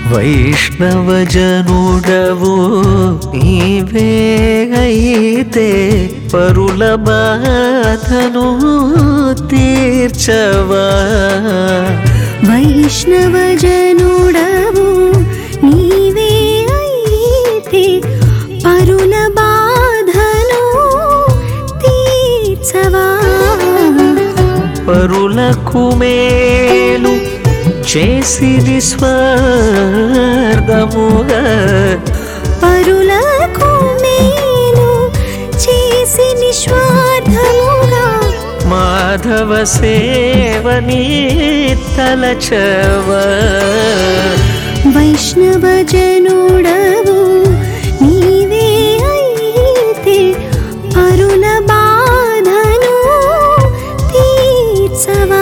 వైష్ణవజనుడవు నీవే అయితే పరుల బాధను తీర్చవా వైష్ణవజనుడవు నీవే అయితే పరుల బాధను తీర్చవా పరులకు మేలు చేసిది స్వార్థముగా పరులకు మేలు చేసి నిస్వార్థముగా మాధవ సేవని తలచవా వైష్ణవజనుడవు నీవే అయితే పరుల బాధను తీర్చవా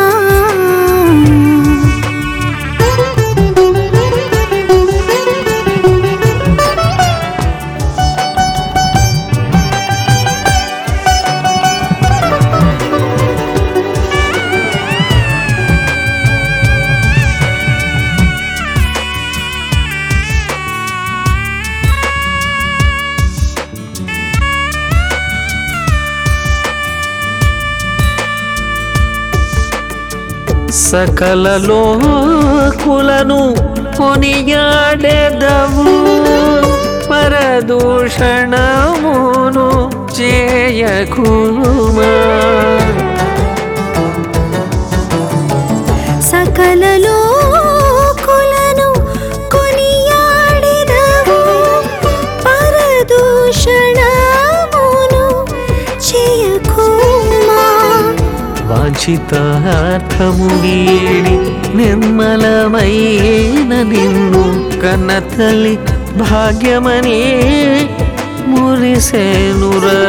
సకల లోకులను కొనియాడెదవు పరదూషణమును చేయకుమా సకల లోకులను కొనియాడెదవు పరదూషణమును చేయకుమా వాంఛితార్థము వీడి నిర్మలమైన నిన్ను కన్న తల్లి భాగ్యమని మురిసేనురా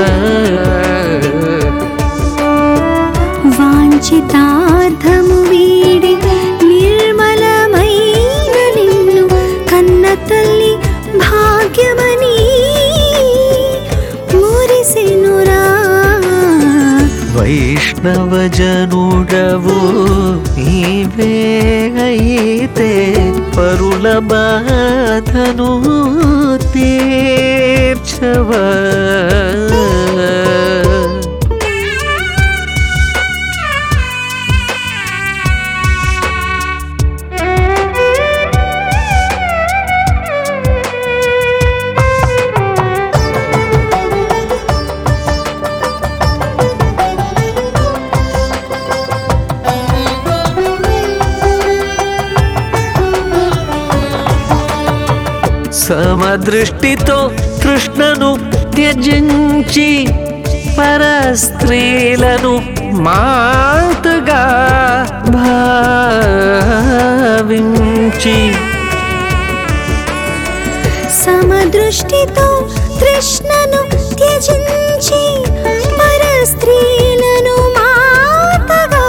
వాంఛితార్థము వీడి నిర్మలమైన నిన్ను కన్న తల్లి భాగ్యమని మురిసెనురా వైష్ణవజనుడవు నీవే అయితే పరుల బాధను తీర్చవా సమదృష్టితో కృష్ణను త్యజించి పరస్త్రీలను మాతగా భావించి సమదృష్టితో కృష్ణను త్యజించి పరస్త్రీలను మాతగా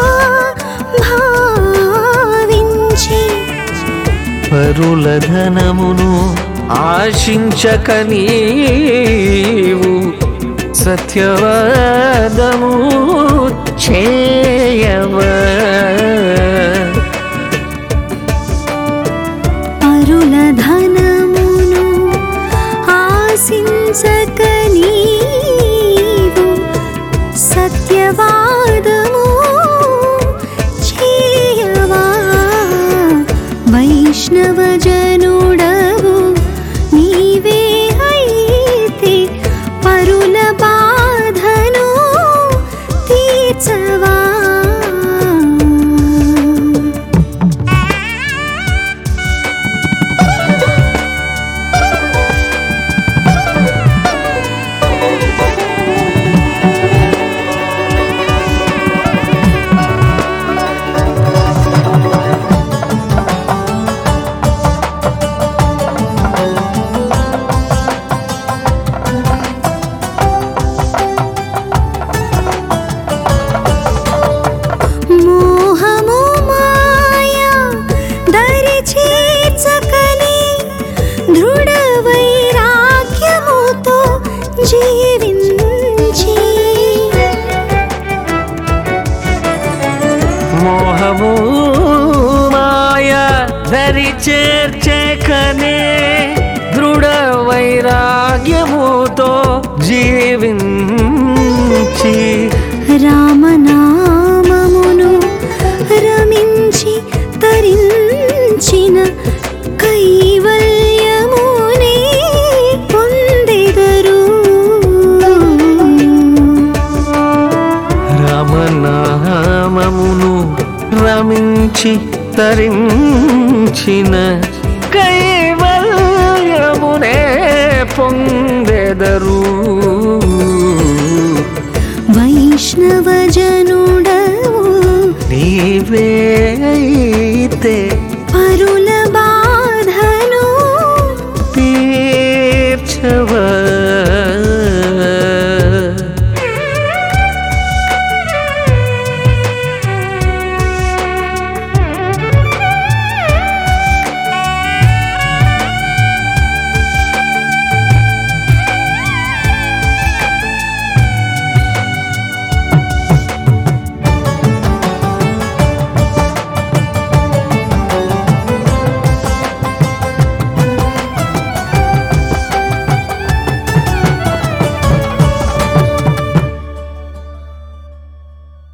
భావించి పరుల ధనమును ఆశించక నీవు సత్యవాదము చేయవా పరుల ధనమును ఆశించక నీవు సత్యవాదము చేయవా వైష్ణవజనుడవు నీవే అయితే పరుల బాధను తీర్చవా మోహము మాయా దరి చేర్చకని దృఢ వైరాగ్యముతో జీవించి మోహము మాయ ధరి చేర్చే జీవించి రామనామమును రమించి తరించిన కైవల్యమునే పొందెదరు రామనామమును రమించి తరించిన కైవల్యమునే పొందెదరు వైష్ణవ జనుడవు నీవే